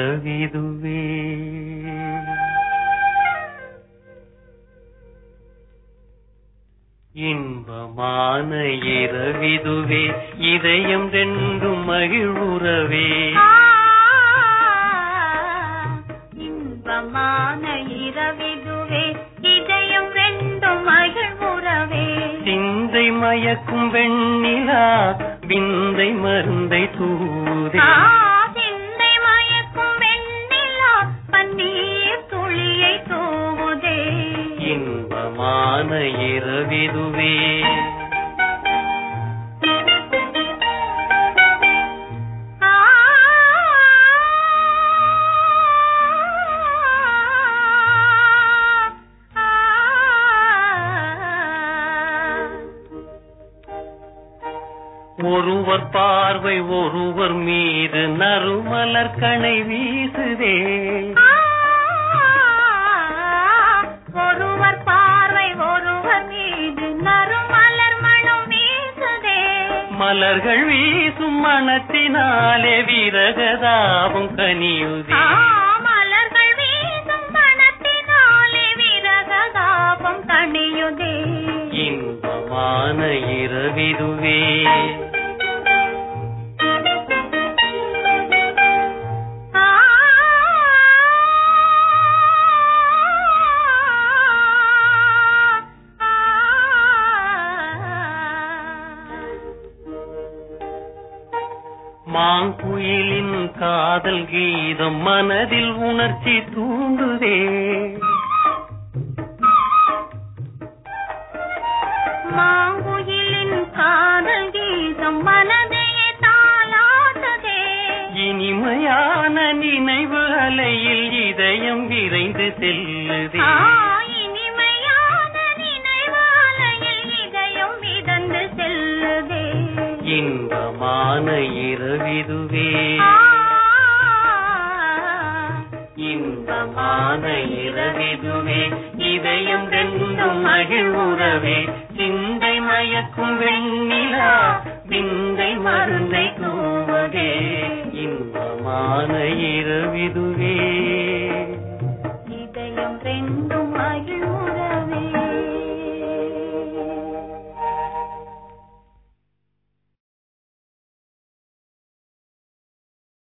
இரவிதுவே இன்பமான இரவிதுவே இதயம் ரெண்டும் மகிழ்வுறவே இன்பமான இரவிதுவே இதயம் ரெண்டும் மகிழ்வுறவே சிந்தை மயக்கும் வெண்ணிலா விந்தை மருந்தை தூதே ஆ, சிந்தை மயக்கும் வெண்ணிலா பன்னீர் துளியை தூவுதே இன்பமான இரவிதுவே ஆ, ஆ, ஒருவர் பார்வை ஒருவர் மீது நறுமலர் கணை வீசுதே ஆ, ஒருவர் பார்வை ஒருவர் மீது நறுமலர் மனம் வீசுதே மலர்கள் வீசும் மனத்தினாலே விரகதாபம் கனியுதே ஆ, மலர்கள் வீசும் மனத்தினாலே விரகதாபம் தணியுதே இன்பமான இரவிதுவே ஆ, மாங்குயிலின் காதல் கீதம் மனதில் உணர்ச்சி தூண்டுதே மாங்குயிலின் காதல் கீதம் மனதையே தாளாட்டுதே இனிமையான நினைவு அலையில் இதயம் விரைந்து செல்லுதே ஆ, இனிமையான நினைவாலையில் இதயம் மிதந்து செல்லுதே இன்பமான இரவிதுவே ஆ, இன்பமான இரவிதுவே இதயம் ரெண்டும் மகிழ்வுறவே சிந்தை மயக்கும் வெண்ணிலா விந்தை மருந்தை தூவதே இன்பமான இரவிதுவே இதயம் ரெண்டும்